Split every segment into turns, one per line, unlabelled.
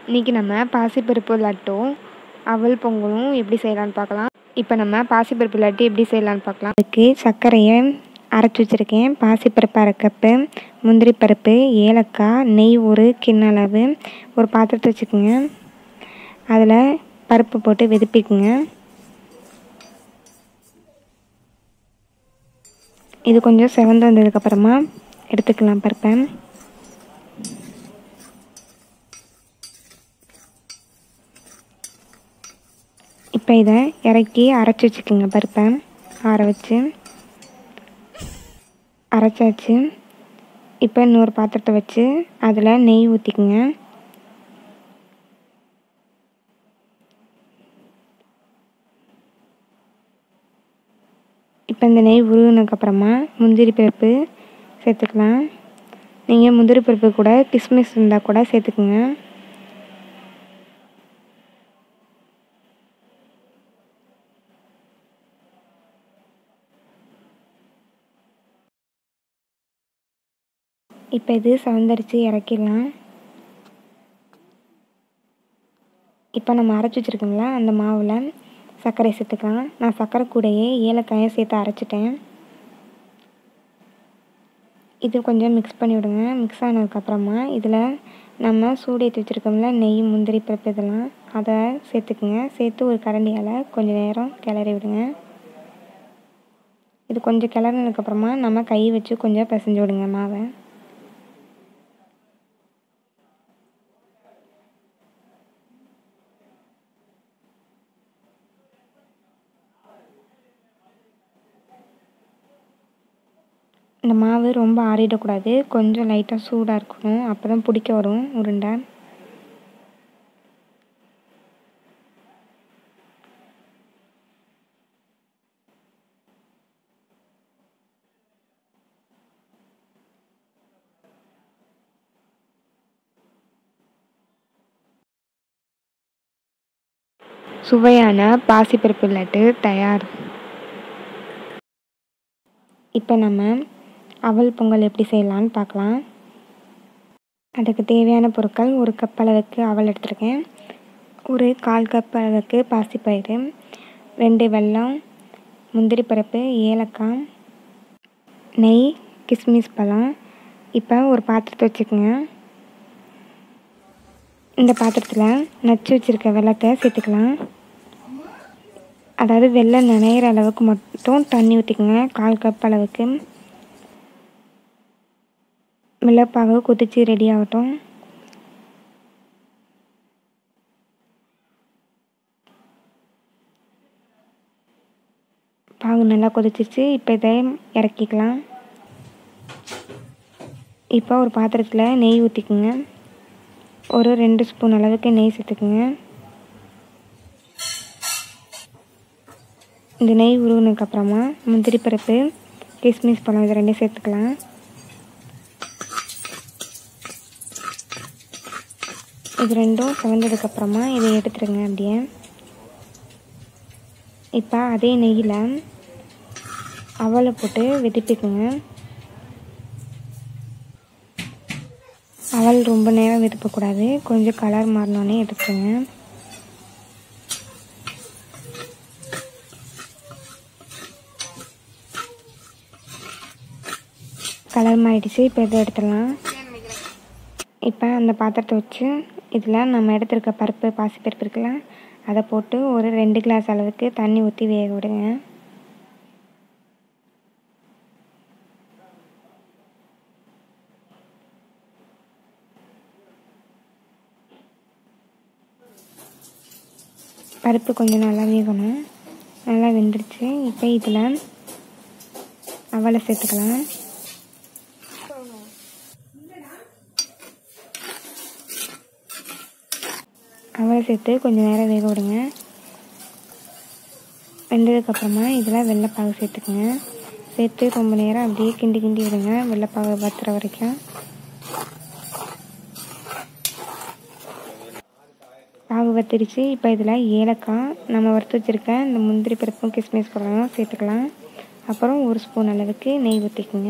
இன்றைக்கி நம்ம பாசிப்பருப்பு லட்டும் அவல் பொங்கலும் எப்படி செய்யலான்னு பார்க்கலாம் இப்போ நம்ம பாசிப்பருப்பு லட்டு எப்படி செய்யலான்னு பார்க்கலாம் அதுக்கு சர்க்கரையை அரைச்சி வச்சுருக்கேன் பாசிப்பருப்பு அரை கப்பு முந்திரி பருப்பு ஏலக்காய் நெய் ஒரு கிண்ண அளவு ஒரு பாத்திரத்தை வச்சுக்கோங்க அதில் பருப்பு போட்டு வெதுப்பிக்குங்க இது கொஞ்சம் செவந்து வந்ததுக்கப்புறமா எடுத்துக்கலாம் பருப்பை இப்போ இதை இறக்கி அரைச்சி வச்சுக்கோங்க பருப்பை ஆற வச்சு அரைச்சாச்சு இப்போ இன்னொரு பாத்திரத்தை வச்சு அதில் நெய் ஊற்றிக்குங்க இப்போ இந்த நெய் உருகினதுக்கப்புறமா முந்திரி பருப்பு சேர்த்துக்கலாம் நீங்கள் முந்திரி பருப்பு கூட கிஸ்மிஸ் இருந்தால் கூட சேர்த்துக்குங்க இப்போ இது சவந்தரிச்சு இறக்கிடலாம் இப்போ நம்ம அரைச்சி வச்சுருக்கோம்ல அந்த மாவில் சர்க்கரை சேர்த்துக்கலாம் நான் சர்க்கரை கூடையே ஏலக்காயும் சேர்த்து அரைச்சிட்டேன் இது கொஞ்சம் மிக்ஸ் பண்ணி விடுங்க மிக்ஸ் ஆனதுக்கப்புறமா இதில் நம்ம சூடு ஏற்றி வச்சுருக்கோம்ல நெய் முந்திரி பருப்பு இதெல்லாம் அதை சேர்த்துக்குங்க சேர்த்து ஒரு கரண்டியால் கொஞ்சம் நேரம் கிளறி விடுங்க இது கொஞ்சம் கிளறினதுக்கப்புறமா நம்ம கை வச்சு கொஞ்சம் பிசைஞ்சு விடுங்க மாவை இந்த மாவு ரொம்ப ஆறிடக்கூடாது கொஞ்சம் லைட்டாக சூடாக இருக்கணும் அப்போ தான் பிடிக்க வரும் உருண்டை சுவையான பாசிப்பருப்பு லட்டு தயார் இப்போ நம்ம அவல் பொங்கல் எப்படி செய்யலான்னு பார்க்கலாம் அதுக்கு தேவையான பொருட்கள் ஒரு கப் அளவுக்கு அவல் எடுத்திருக்கேன் ஒரு கால் கப் அளவுக்கு பாசிப்பயிறு ரெண்டு வெல்லம் முந்திரி பருப்பு ஏலக்காய் நெய் கிஸ்மிஸ் பழம் இப்போ ஒரு பாத்திரத்தை வச்சுக்கோங்க இந்த பாத்திரத்தில் நச்சு வச்சுருக்க வெள்ளத்தை சேர்த்துக்கலாம் அதாவது வெள்ளம் நனையிற அளவுக்கு மட்டும் தண்ணி ஊற்றிக்கோங்க கால் கப் அளவுக்கு மிளப்பாக கொதிச்சு ரெடி ஆகட்டும் பாகு நல்லா கொதிச்சிச்சு இப்போ இதை இறக்கிக்கலாம் இப்போ ஒரு பாத்திரத்தில் நெய் ஊற்றிக்குங்க ஒரு ரெண்டு ஸ்பூன் அளவுக்கு நெய் சேர்த்துக்குங்க இந்த நெய் உருவினதுக்கப்புறமா முந்திரி பருப்பு கிஸ்மிஸ் பழம் இது ரெண்டையும் சேர்த்துக்கலாம் இது ரெண்டும் செவந்ததுக்கப்புறமா இதை எடுத்துருங்க அப்படியே இப்போ அதே நெய்யில் அவலை போட்டு வெதுப்பிக்குங்க அவல் ரொம்ப நேரம் வெதுப்பக்கூடாது கொஞ்சம் கலர் மாறினோடனே எடுத்துருங்க கலர் மாறிடுச்சு இப்போ இதை எடுத்துடலாம் இப்போ அந்த பாத்திரத்தை வச்சு இதில் நம்ம எடுத்துருக்க பருப்பு பாசிப்பருப்பு இருக்குல்ல அதை போட்டு ஒரு ரெண்டு கிளாஸ் அளவுக்கு தண்ணி ஊற்றி வேக விடுங்க பருப்பு கொஞ்சம் நல்லா வேகணும் நல்லா வெந்துருச்சு இப்போ இதில் அவலை சேர்த்துக்கலாம் அவலை சேர்த்து கொஞ்சம் நேரம் வேக விடுங்க வெந்ததுக்கப்புறமா இதில் வெள்ளைப்பாகு சேர்த்துக்குங்க சேர்த்து ரொம்ப நேரம் அப்படியே கிண்டி கிண்டி விடுங்க வெள்ளைப்பாகு வத்துற வரைக்கும் பாகு வத்திருச்சு இப்போ இதில் ஏலக்காய் நம்ம வறுத்து வச்சுருக்க இந்த முந்திரி பருப்பும் கிஸ்மிஸ் பழமும் சேர்த்துக்கலாம் அப்புறம் ஒரு ஸ்பூன் அளவுக்கு நெய் ஊற்றிக்குங்க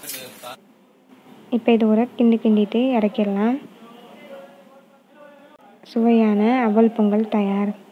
இப்போ இது ஒரு கிண்டி கிண்டிட்டு இறக்கிடலாம் சுவையான அவல் பொங்கல் தயார்